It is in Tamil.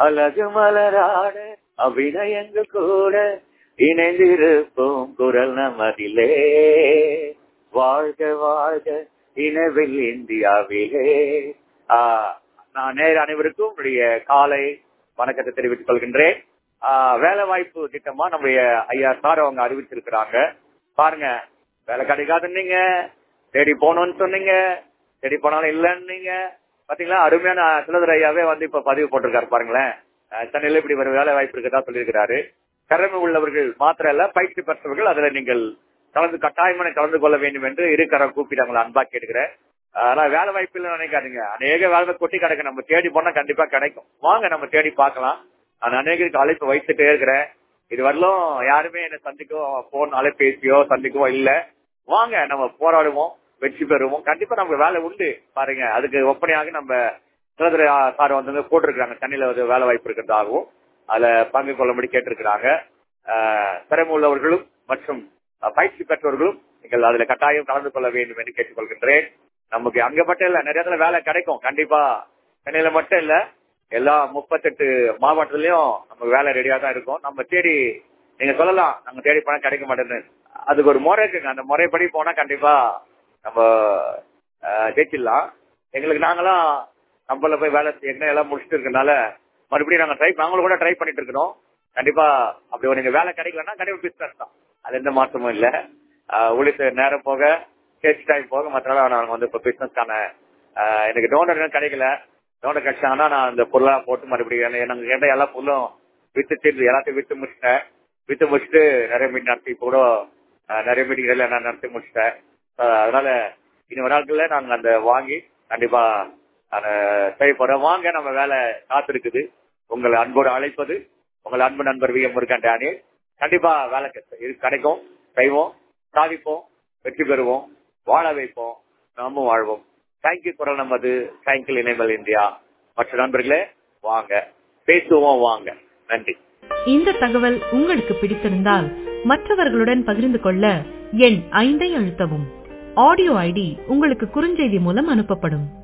அழகு மலராட அபிநயங்கள் கூட இணைந்திருப்போம் குரல் நமதிலே வாழ்க வாழ்க இனவில் இந்தியாவிலே ஆஹ் நான் நேர அனைவருக்கும் உங்களுடைய காலை வணக்கத்தை தெரிவித்துக் கொள்கின்றேன் ஆஹ் வேலை வாய்ப்பு திட்டமா நம்முடைய ஐயா சார் அவங்க அறிவிச்சிருக்கிறாங்க பாருங்க வேலை கிடைக்காதுன்னீங்க தேடி போகணும்னு சொன்னீங்க தேடி போனாலும் இல்லைன்னீங்க பாத்தீங்களா அருமையான சிலதர் ஐயாவே வந்து இப்ப பதிவு போட்டிருக்காரு பாருங்களேன் அஹ் சென்னையில இப்படி ஒரு வேலை வாய்ப்பு இருக்கதா சொல்லியிருக்கிறாரு திறமை உள்ளவர்கள் மாத்திரம் இல்ல பயிற்சி பெற்றவர்கள் அதுல நீங்கள் கலந்து கட்டாயமான கலந்து கொள்ள வேண்டும் என்று இருக்கிற கூப்பிட்டு அவங்களை அன்பா கேட்கிறேன் ஆனா வேலை வாய்ப்பு இல்லை நினைக்காதீங்க அநேக வேலை கொட்டி கிடக்கு நம்ம தேடி போனா கண்டிப்பா கிடைக்கும் வாங்க நம்ம தேடி பார்க்கலாம் நான் அநேகருக்கு அழைப்பு வைத்துட்டே இருக்கிறேன் இது வரலும் யாருமே என்ன சந்திக்கவோ போன் அலைபேசியோ சந்திக்கவோ இல்ல வாங்க நம்ம போராடுவோம் வெற்றி பெறுவோம் கண்டிப்பா நமக்கு வேலை உண்டு பாருங்க அதுக்கு ஒப்பனையாக நம்ம சிலதுரை சார் வந்து போட்டிருக்காங்க சென்னையில வந்து வேலை வாய்ப்பு இருக்கிறதாகவும் அதுல பங்கு கொள்ளும்படி கேட்டிருக்கிறாங்க ஆஹ் திறமை உள்ளவர்களும் மற்றும் பயிற்சி பெற்றவர்களும் நீங்கள் அதுல கட்டாயம் கலந்து கொள்ள வேண்டும் என்று கேட்டுக்கொள்கின்றேன் நமக்கு அங்க மட்டும் இல்ல நிறைய இடத்துல வேலை கிடைக்கும் கண்டிப்பா சென்னையில மட்டும் இல்ல எல்லா முப்பத்தெட்டு மாவட்டத்திலயும் நமக்கு வேலை ரெடியா தான் இருக்கும் நம்ம தேடி நீங்க சொல்லலாம் நாங்க தேடி பணம் கிடைக்க மாட்டேன்னு அதுக்கு ஒரு முறை இருக்குங்க அந்த முறைப்படி போனா கண்டிப்பா நம்ம ஜெயிச்சிடலாம் எங்களுக்கு நாங்களாம் நம்மள போய் வேலை செய்யணும் எல்லாம் முடிச்சுட்டு இருக்கனால மறுபடியும் நாங்க ட்ரை நாங்களும் கூட ட்ரை பண்ணிட்டு இருக்கிறோம் கண்டிப்பா அப்படி ஒரு நீங்க வேலை கிடைக்கலன்னா கண்டிப்பா பிசினஸ் தான் அது எந்த மாற்றமும் இல்ல உழைத்த நேரம் போக கேஸ் டைம் போக மற்ற நாங்க வந்து இப்ப பிசினஸ்க்கான எனக்கு டோனர் கிடைக்கல டோனர் கிடைச்சாங்கன்னா நான் அந்த பொருளா போட்டு மறுபடியும் எனக்கு கேட்ட எல்லா பொருளும் வித்துட்டு எல்லாத்தையும் வித்து முடிச்சிட்டேன் வித்து முடிச்சுட்டு நிறைய மீட்டிங் நடத்தி கூட நிறைய மீட்டிங் நான் நடத்தி முடிச்சிட்டேன் அதனால இனி ஒரு நாட்கள்ல நாங்க அந்த வாங்கி கண்டிப்பா செய்ய போறோம் வாங்க நம்ம வேலை காத்திருக்குது உங்களை அன்போடு அழைப்பது உங்கள் அன்பு நண்பர் வி எம் முருகன் டேனியல் கண்டிப்பா வேலை கிடைக்கும் செய்வோம் சாதிப்போம் வெற்றி பெறுவோம் வாழ வைப்போம் நாமும் வாழ்வோம் தேங்க்யூ குரல் நமது தேங்க்யூ இணைமல் இந்தியா மற்ற நண்பர்களே வாங்க பேசுவோம் வாங்க நன்றி இந்த தகவல் உங்களுக்கு பிடித்திருந்தால் மற்றவர்களுடன் பகிர்ந்து கொள்ள எண் ஐந்தை அழுத்தவும் ஆடியோ ஐடி உங்களுக்கு குறுஞ்செய்தி மூலம் அனுப்பப்படும்